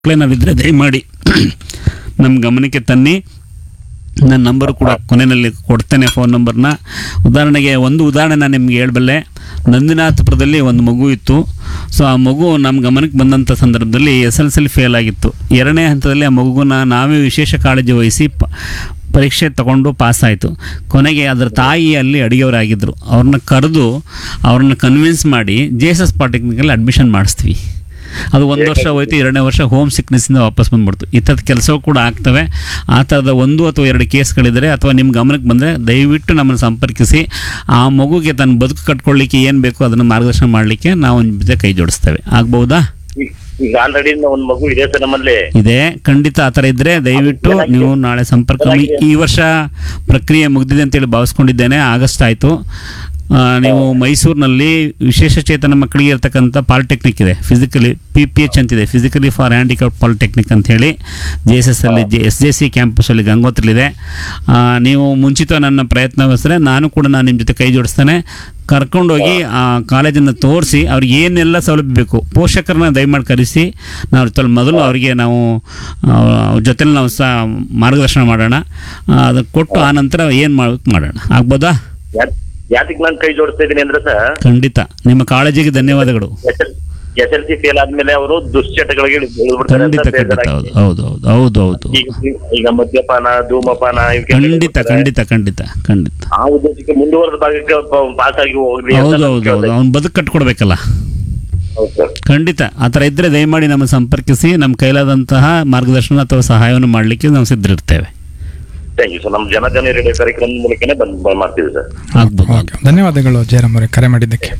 ಮಕ್ಕಳೇನಾದಿದ್ರೆ ದಯಮಾಡಿ ನಮ್ಮ ಗಮನಕ್ಕೆ ತನ್ನಿ ನನ್ನ ನಂಬರು ಕೂಡ ಕೊನೆಯಲ್ಲಿ ಕೊಡ್ತೇನೆ ಫೋನ್ ನಂಬರ್ನ ಉದಾಹರಣೆಗೆ ಒಂದು ಉದಾಹರಣೆ ನಾನು ನಿಮ್ಗೆ ಹೇಳಬಲ್ಲೆ ನಂದಿನಾಥಪುರದಲ್ಲಿ ಒಂದು ಮಗು ಇತ್ತು ಸೊ ಆ ಮಗು ನಮ್ಮ ಗಮನಕ್ಕೆ ಬಂದಂಥ ಸಂದರ್ಭದಲ್ಲಿ ಎಸ್ ಎಲ್ ಸಿಲಿ ಫೇಲ್ ಆಗಿತ್ತು ಎರಡನೇ ಹಂತದಲ್ಲಿ ಆ ಮಗುನ ನಾವೇ ವಿಶೇಷ ಕಾಳಜಿ ವಹಿಸಿ ಪ ಪರೀಕ್ಷೆ ತಗೊಂಡು ಪಾಸ್ ಆಯಿತು ಕೊನೆಗೆ ಅದರ ತಾಯಿ ಅಲ್ಲಿ ಅಡುಗೆಯವರಾಗಿದ್ದರು ಅವ್ರನ್ನ ಕರೆದು ಅವ್ರನ್ನ ಕನ್ವಿನ್ಸ್ ಮಾಡಿ ಜೆ ಎಸ್ ಎಸ್ ಪಾಲಿಟೆಕ್ನಿಕಲ್ಲಿ ಅಡ್ಮಿಷನ್ ಮಾಡಿಸ್ತೀವಿ ಅದು ಒಂದು ವರ್ಷ ಹೋಯ್ತು ಎರಡನೇ ವರ್ಷ ಹೋಮ್ ಸಿಕ್ನೆಸ್ಸಿಂದ ವಾಪಸ್ ಬಂದ್ಬಿಡ್ತು ಈ ಥರದ ಕೆಲಸವೂ ಕೂಡ ಆಗ್ತವೆ ಆ ಥರದ ಒಂದು ಅಥವಾ ಎರಡು ಕೇಸ್ಗಳಿದ್ರೆ ಅಥವಾ ನಿಮ್ಮ ಗಮನಕ್ಕೆ ಬಂದರೆ ದಯವಿಟ್ಟು ನಮ್ಮನ್ನು ಸಂಪರ್ಕಿಸಿ ಆ ಮಗುಗೆ ತನ್ನ ಬದುಕು ಕಟ್ಕೊಳ್ಳಿಕ್ಕೆ ಏನು ಬೇಕೋ ಅದನ್ನು ಮಾರ್ಗದರ್ಶನ ಮಾಡಲಿಕ್ಕೆ ನಾವು ನಿಮ್ಮ ಜೊತೆ ಕೈ ಜೋಡಿಸ್ತೇವೆ ಆಗ್ಬಹುದಾ ಈಗ- ಈಗ ಆಲ್ರೆಡಿ ಒಂದ್ ಮಗು ಇದೆ ಸರ್ ನಮ್ಮಲ್ಲಿ ಇದೆ ಖಂಡಿತ ಆ ಥರ ಇದ್ದರೆ ದಯವಿಟ್ಟು ನೀವು ನಾಳೆ ಸಂಪರ್ಕ ಮಾಡಿ. ಈ ವರ್ಷ ಪ್ರಕ್ರಿಯೆ ಮುಗಿದಿದೆ ಅಂತೇಳಿ ಭಾವಿಸ್ಕೊಂಡಿದ್ದೇನೆ ಆಗಸ್ಟ್ ಆಯಿತು ನೀವು ಮೈಸೂರಿನಲ್ಲಿ ವಿಶೇಷ ಚೇತನ ಮಕ್ಕಳಿಗೆ ಇರ್ತಕ್ಕಂಥ ಪಾಲಿಟೆಕ್ನಿಕ್ ಇದೆ ಫಿಸಿಕಲಿ ಪಿ ಪಿ ಎಚ್ ಅಂತಿದೆ ಫಿಸಿಕಲಿ ಫಾರ್ ಹ್ಯಾಂಡಿಕ್ಯಾಪ್ ಪಾಲಿಟೆಕ್ನಿಕ್ ಅಂತ ಹೇಳಿ ಜೆ ಎಸ್ ಎಸ್ ಅಲ್ಲಿ ಜೆ ಎಸ್ ಜೆ ಸಿ ಕ್ಯಾಂಪಸಲ್ಲಿ ಗಂಗೋತ್ರಿಲಿದೆ ಆ, ನೀವು ಮುಂಚಿತ ನನ್ನ ಪ್ರಯತ್ನವಹಿಸಿದ್ರೆ ನಾನು ಕೂಡ ನಾನು ನಿಮ್ಮ ಜೊತೆ ಕೈ ಜೋಡಿಸ್ತೇನೆ ಕರ್ಕೊಂಡೋಗಿ ಆ ಕಾಲೇಜನ್ನು ತೋರಿಸಿ ಅವ್ರಿಗೆ ಏನೆಲ್ಲ ಸೌಲಭ್ಯ ಬೇಕು ಪೋಷಕರನ್ನ ದಯಮಾಡಿ ಕರೆಸಿ ನಾವು ತೊಲ್- ಮೊದಲು ಅವರಿಗೆ ನಾವು ಅವ್ರ ಜೊತೆಲಿ ನಾವು ಸಹ ಮಾರ್ಗದರ್ಶನ ಮಾಡೋಣ ಅದನ್ನು ಕೊಟ್ಟು ಆ ನಂತರ ಏನು ಮಾಡ್ಬೇಕು ಮಾಡೋಣ ಆಗ್ಬೋದಾ ಯಾತಿಗೆ ನಾನು ಕೈ ಜೋಡಿಸ್ತಾ ಇದೀನಿ ಅಂದ್ರೆ ಸರ್ ಖಂಡಿತ ನಿಮ್ಮ ಕಾಳಜಿಗೆ ಧನ್ಯವಾದಗಳು ಎಸ್ ಎಲ್ ಸಿ ಫೇಲ್ ಆದ್ಮೇಲೆ ಅವರು ದುಶ್ಚಟಗಳಿಗೆ ಇಳಿದ್ಬಿಡ್ತಾರೆ ಅಂತ ಖಂಡಿತ ಖಂಡಿತ ಬೇಜಾರಾಗಿ. ಹೌದು ಹೌದು ಹೌದು ಹೌದು ಹೌದು ಈಗ ಈಗ ಮದ್ಯಪಾನ ಧೂಮಪಾನ ಇವಕ್ಕೆ ಖಂಡಿತ ಇಳಿದ್ಬಿಡ್ತಾರೆ. ಖಂಡಿತ ಖಂಡಿತ ಖಂಡಿತ ಆ ಉದ್ದೇಶಕ್ಕೆ ಮುಂದುವರೆದ ಭಾಗಕ್ಕೆ ಪಾಸ್ ಆಗಿ ಹೋಗ್ಲಿ ಅಂತ ಹೌದು ನಾನು ಹೌದು ಹೌದು ಕೇಳ್ದೆ. ಅವ್ನು ಬದುಕು ಕಟ್ಕೊಡ್ಬೇಕಲ್ಲ ಹೌದು ಸರ್ ಖಂಡಿತ ಆ ಥರ ಇದ್ದರೆ ದಯಮಾಡಿ ನಮ್ಮ ಸಂಪರ್ಕಿಸಿ ನಮ್ಮ ಕೈಲಾದಂತಹ ಮಾರ್ಗದರ್ಶನ ಅಥವಾ ಸಹಾಯವನ್ನು ಮಾಡಲಿಕ್ಕೆ ನಾವು ಸಿದ್ಧರಿರ್ತೇವೆ ಥ್ಯಾಂಕ್ ಯು ಸರ್ ನಮ್ಮ ಜನ ಜನ ರೇಡಿಯೋ ಕಾರ್ಯಕ್ರಮದ ಮೂಲಕನೇ ಬಂದ್ ಬಂದ್ ಮಾಡ್ತೀವಿ ಸರ್ ಆಗ್ಬೋದು ಓಕೆ ಧನ್ಯವಾದಗಳು ಜಯರಾಮ್ ಅವರೇ ಕರೆ ಮಾಡಿದ್ದಕ್ಕೆ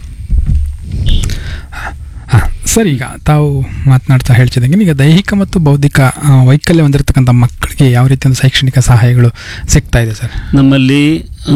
ಹಾಂ ಸರ್ ಈಗ ತಾವು ಮಾತನಾಡ್ತಾ ಹೇಳ್ತಿದ್ದಂಗೆ ಈಗ ದೈಹಿಕ ಮತ್ತು ಬೌದ್ಧಿಕ ಆ, ವೈಕಲ್ಯ ಹೊಂದಿರತಕ್ಕಂಥ ಮಕ್ಕಳಿಗೆ ಯಾವ ರೀತಿಯ ಶೈಕ್ಷಣಿಕ ಸಹಾಯಗಳು ಸಿಗ್ತಾ ಇದೆ ಸರ್ ನಮ್ಮಲ್ಲಿ ಆ,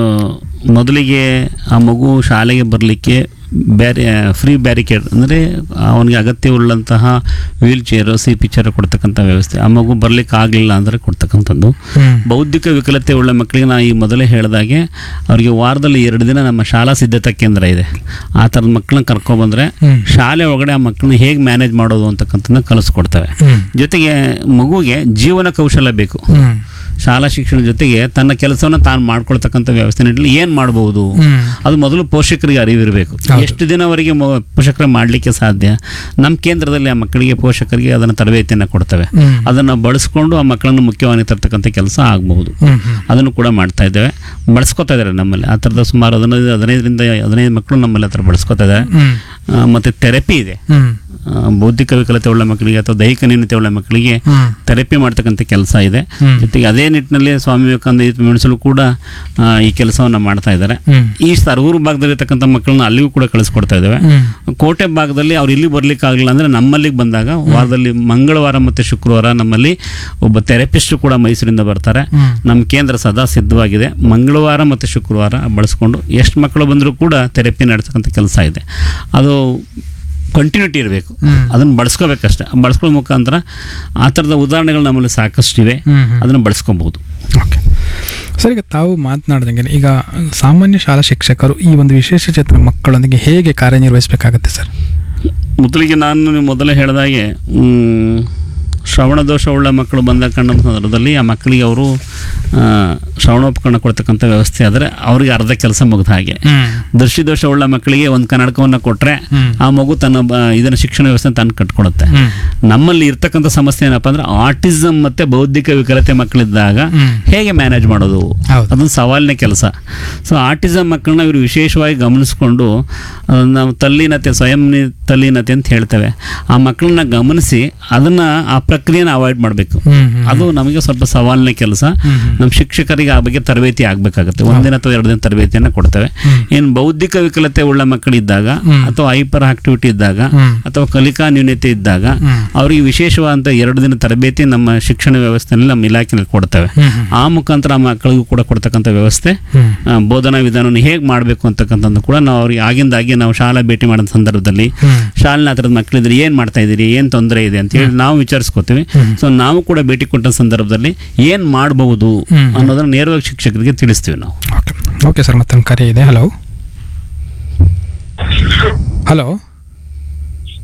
ಮೊದಲಿಗೆ ಆ ಮಗು ಶಾಲೆಗೆ ಬರಲಿಕ್ಕೆ ಬ್ಯಾರಿ ಫ್ರೀ ಬ್ಯಾರಿಕೇಡ್ ಅಂದರೆ ಅವನಿಗೆ ಅಗತ್ಯವುಳ್ಳಂತಹ wheel chair C P chair ಕೊಡ್ತಕ್ಕಂಥ ವ್ಯವಸ್ಥೆ ಆ ಮಗು ಬರಲಿಕ್ಕೆ ಆಗಲಿಲ್ಲ ಅಂದರೆ ಕೊಡ್ತಕ್ಕಂಥದ್ದು ಹ್ಮ್. ಬೌದ್ಧಿಕ ವಿಕಲತೆ ಉಳ್ಳ ಮಕ್ಕಳಿಗೆ ನಾನು ಈ ಮೊದಲೇ ಹೇಳಿದಾಗೆ ಅವರಿಗೆ ವಾರದಲ್ಲಿ ಎರಡು ದಿನ ನಮ್ಮ ಶಾಲಾ ಸಿದ್ಧತಾ ಕೇಂದ್ರ ಇದೆ ಆ ಥರದ ಮಕ್ಕಳನ್ನ ಕರ್ಕೊಬಂದ್ರೆ ಹ್ಮ್. ಶಾಲೆ ಒಳಗಡೆ ಆ ಮಕ್ಕಳನ್ನ ಹೇಗೆ ಮ್ಯಾನೇಜ್ ಮಾಡೋದು ಅಂತಕ್ಕಂಥದ್ದನ್ನ ಕಲಿಸ್ಕೊಡ್ತವೆ ಹ್ಮ್. ಜೊತೆಗೆ ಮಗುಗೆ ಜೀವನ ಕೌಶಲ್ಯ ಬೇಕು ಹ್ಮ್. ಶಾಲಾ ಶಿಕ್ಷಣ ಜೊತೆಗೆ ತನ್ನ ಕೆಲಸವನ್ನು ತಾನು ಮಾಡ್ಕೊಳ್ತಕ್ಕಂಥ ವ್ಯವಸ್ಥೆ ನಿಟ್ಟಿನಲ್ಲಿ ಏನು ಮಾಡ್ಬೋದು ಹ್ಮ್. ಅದು ಮೊದಲು ಪೋಷಕರಿಗೆ ಅರಿವಿರಬೇಕು ಹೌದು. ಎಷ್ಟು ದಿನವರೆಗೆ ಮೊ- ಪೋಷಕರು ಮಾಡಲಿಕ್ಕೆ ಸಾಧ್ಯ ನಮ್ಮ ಕೇಂದ್ರದಲ್ಲಿ ಆ ಮಕ್ಕಳಿಗೆ ಪೋಷಕರಿಗೆ ಅದನ್ನು ತರಬೇತಿಯನ್ನು ಕೊಡ್ತವೆ ಹ್ಮ್. ಅದನ್ನು ಬಳಸ್ಕೊಂಡು ಆ ಮಕ್ಕಳನ್ನು ಮುಖ್ಯವಾಗಿ ತರ್ತಕ್ಕಂಥ ಕೆಲಸ ಆಗಬಹುದು ಹ್ಮ್. ಹ್ಮ್. ಅದನ್ನು ಕೂಡ ಮಾಡ್ತಾ ಇದ್ದೇವೆ ಬಳಸ್ಕೊತಾ ಇದ್ದಾರೆ ನಮ್ಮಲ್ಲಿ ಆ ಥರದ ಸುಮಾರು ಹದಿನೈದು ಹದಿನೈದರಿಂದ ಹದಿನೈದು ಮಕ್ಕಳು ನಮ್ಮಲ್ಲಿ ಆ ಥರ ಬಳಸ್ಕೊತಾ ಇದ್ದಾರೆ ಹ್ಮ್. ಆ, ಮತ್ತೆ ಥೆರಪಿ ಇದೆ ಹ್ಮ್. ಆ, ಬೌದ್ಧಿಕ ವಿಕಲತೆ ಉಳ್ಳ ಮಕ್ಕಳಿಗೆ ಅಥವಾ ದೈಹಿಕ ನ್ಯೂನತೆ ಉಳ್ಳ ಮಕ್ಕಳಿಗೆ ಹ್ಮ್. ಥೆರಪಿ ಮಾಡ್ತಕ್ಕಂಥ ಕೆಲಸ ಇದೆ ಹ್ಮ್. ಜೊತೆಗೆ ಅದೇ ನಿಟ್ಟಿನಲ್ಲಿ ಸ್ವಾಮಿ ವಿವೇಕಾನಂದ ಯೂತ್ ಮೆಣಸಲು ಕೂಡ ಆ, ಈ ಕೆಲಸವನ್ನು ಮಾಡ್ತಾ ಇದ್ದಾರೆ ಹ್ಮ್. ಈ ಸರಗೂರು ಭಾಗದಲ್ಲಿರ್ತಕ್ಕಂಥ ಮಕ್ಕಳನ್ನ ಅಲ್ಲಿಗೂ ಕೂಡ ಕಳಿಸ್ಕೊಡ್ತಾ ಇದ್ದೇವೆ ಹ್ಮ್. ಕೋಟೆ ಭಾಗದಲ್ಲಿ ಅವ್ರು ಇಲ್ಲಿ ಬರ್ಲಿಕ್ಕೆ ಆಗಲಿಲ್ಲ ಅಂದ್ರೆ ನಮ್ಮಲ್ಲಿಗೆ ಬಂದಾಗ ವಾರದಲ್ಲಿ ಮಂಗಳವಾರ ಮತ್ತು ಶುಕ್ರವಾರ ನಮ್ಮಲ್ಲಿ ಒಬ್ಬ ಥೆರಪಿಸ್ಟ್ ಕೂಡ ಮೈಸೂರಿಂದ ಬರ್ತಾರೆ ಹ್ಮ್. ನಮ್ಮ ಕೇಂದ್ರ ಸದಾ ಸಿದ್ಧವಾಗಿದೆ ಮಂಗಳವಾರ ಮತ್ತು ಶುಕ್ರವಾರ ಬಳಸ್ಕೊಂಡು ಎಷ್ಟು ಮಕ್ಕಳು ಬಂದರೂ ಕೂಡ ಥೆರಪಿ ನಡೆಸ್ತಕ್ಕಂಥ ಕೆಲಸ ಇದೆ ಅದು ಕಂಟಿನ್ಯೂಟಿ ಇರಬೇಕು ಹ್ಮ್. ಅದನ್ನು ಬಳಸ್ಕೋಬೇಕಷ್ಟೆ ಬಳಸ್ಕೊಳ್ಳೋ ಮುಖಾಂತರ ಆ ಥರದ ಉದಾಹರಣೆಗಳು ನಮ್ಮಲ್ಲಿ ಸಾಕಷ್ಟಿವೆ ಹ್ಮ್. ಹ್ಮ್. ಅದನ್ನು ಬಳಸ್ಕೊಬಹುದು ಓಕೆ ಸರ್ ಈಗ ತಾವು ಮಾತನಾಡ್ದಂಗೆ ಈಗ ಸಾಮಾನ್ಯ ಶಾಲಾ ಶಿಕ್ಷಕರು ಈ ಒಂದು ವಿಶೇಷ ಚೇತನ ಮಕ್ಕಳೊಂದಿಗೆ ಹೇಗೆ ಕಾರ್ಯನಿರ್ವಹಿಸಬೇಕಾಗತ್ತೆ ಸರ್ ಮೊದಲಿಗೆ ನಾನು ಮೊದಲೇ ಹೇಳಿದಾಗೆ ಮ್, ಶ್ರವಣ ದೋಷವುಳ್ಳ ಮಕ್ಕಳು ಬಂದ ಕಂಡ ಸಂದರ್ಭದಲ್ಲಿ ಆ ಮಕ್ಕಳಿಗೆ ಅವರು ಆ, ಶ್ರವಣೋಪಕರಣ ಕೊಡ್ತಕ್ಕಂಥ ವ್ಯವಸ್ಥೆ ಆದರೆ ಅವರಿಗೆ ಅರ್ಧ ಕೆಲಸ ಮುಗಿದ ಹಾಗೆ ದೃಷ್ಟಿ ದೋಷವುಳ್ಳ ಮಕ್ಕಳಿಗೆ ಒಂದು ಕನ್ನಡಕವನ್ನು ಕೊಟ್ಟರೆ ಹ್ಮ್. ಆ ಮಗು ತನ್ನ ಬ- ಇದನ್ನ ಶಿಕ್ಷಣ ವ್ಯವಸ್ಥೆ ತಾನು ಕಟ್ಕೊಡುತ್ತೆ ಹ್ಮ್. ನಮ್ಮಲ್ಲಿ ಇರ್ತಕ್ಕಂಥ ಸಮಸ್ಯೆ ಏನಪ್ಪ ಅಂದ್ರೆ ಆಟಿಸಮ್ ಮತ್ತೆ ಬೌದ್ಧಿಕ ವಿಕಲತೆ ಮಕ್ಕಳಿದ್ದಾಗ ಹ್ಮ್. ಹೇಗೆ ಮ್ಯಾನೇಜ್ ಮಾಡೋದು ಹೌದು. ಅದೊಂದು ಸವಾಲಿನ ಕೆಲಸ ಸೊ ಆಟಿಸಮ್ ಮಕ್ಕಳನ್ನ ಇವರು ವಿಶೇಷವಾಗಿ ಗಮನಿಸ್ಕೊಂಡು ಆ, ನಾವು ತಲ್ಲೀನತೆ ಸ್ವಯಂ ನಿ- ತಲ್ಲೀನತೆ ಅಂತ ಹೇಳ್ತೇವೆ ಆ ಮಕ್ಕಳನ್ನ ಗಮನಿಸಿ ಅದನ್ನ ಆ ಪ್ರಕ್ರಿಯೆನ ಅವಾಯ್ಡ್ ಮಾಡಬೇಕು ಹ್ಮ್, ಹ್ಮ್. ಅದು ನಮಗೆ ಸ್ವಲ್ಪ ಸವಾಲಿನ ಕೆಲಸ ಹ್ಮ್, ಹ್ಮ್. ನಮ್ಮ ಶಿಕ್ಷಕರಿಗೆ ಆ ಬಗ್ಗೆ ತರಬೇತಿ ಆಗಬೇಕಾಗುತ್ತೆ ಒಂದಿನ ಅಥವಾ ಎರಡು ದಿನ ತರಬೇತಿಯನ್ನು ಕೊಡ್ತೇವೆ ಏನು ಬೌದ್ಧಿಕ ವಿಕಲತೆ ಉಳ್ಳ ಮಕ್ಕಳಿದ್ದಾಗ ಹ್ಮ್. ಅಥವಾ ಹೈಪರ್ ಆಕ್ಟಿವಿಟಿ ಇದ್ದಾಗ ಹ್ಮ್. ಅಥವಾ ಕಲಿಕಾ ನ್ಯೂನತೆ ಇದ್ದಾಗ ಹ್ಮ್. ಅವರಿಗೆ ವಿಶೇಷವಾದಂಥ ಎರಡು ದಿನ ತರಬೇತಿ ನಮ್ಮ ಶಿಕ್ಷಣ ವ್ಯವಸ್ಥೆಯಲ್ಲಿ ನಮ್ಮ ಇಲಾಖೆಯಲ್ಲಿ ಕೊಡ್ತೇವೆ ಹ್ಮ್, ಹ್ಮ್. ಆ ಮುಖಾಂತರ ಆ ಮಕ್ಕಳಿಗೂ ಕೂಡ ಕೊಡ್ತಕ್ಕಂಥ ವ್ಯವಸ್ಥೆ ಹ್ಮ್. ಆ, ಬೋಧನಾ ವಿಧಾನವನ್ನು ಹೇಗೆ ಮಾಡಬೇಕು ಅಂತಕ್ಕಂಥದ್ದು ಕೂಡ ನಾವು ಅವ್ರಿಗೆ ಆಗಿಂದಾಗಿ ನಾವು ಶಾಲಾ ಭೇಟಿ ಮಾಡೋ ಸಂದರ್ಭದಲ್ಲಿ ಹ್ಮ್. ಶಾಲೆನ ಆ ಥರದ ಮಕ್ಕಳಿದ್ರೆ ಏನು ಮಾಡ್ತಾ ಇದ್ದೀರಿ ಏನು ತೊಂದರೆ ಇದೆ ಅಂತ ಹೇಳಿ ನಾವು ವಿಚಾರಿಸ್ಕೋತೀವಿ ಸೊ ನಾವು ಕೂಡ ಭೇಟಿ ಕೊಟ್ಟ ಸಂದರ್ಭದಲ್ಲಿ ಏನು ಮಾಡಬಹುದು ಹ್ಮ್. ಅನ್ನೋದನ್ನ ನೇರವಾಗಿ ಶಿಕ್ಷಕರಿಗೆ ತಿಳಿಸ್ತೀವಿ ನಾವು ಓಕೆ ಓಕೆ ಸರ್ ಮತ್ತೊಂದು ಕರೆ ಇದೆ ಹಲೋ ಹಲೋ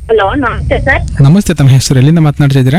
ಹಲೋ ನಮಸ್ತೆ ಸರ್ ನಮಸ್ತೆ ತಮ್ಮ ಹೆಸರು ಎಲ್ಲಿಂದ ಮಾತನಾಡ್ತಾ ಇದ್ದೀರಾ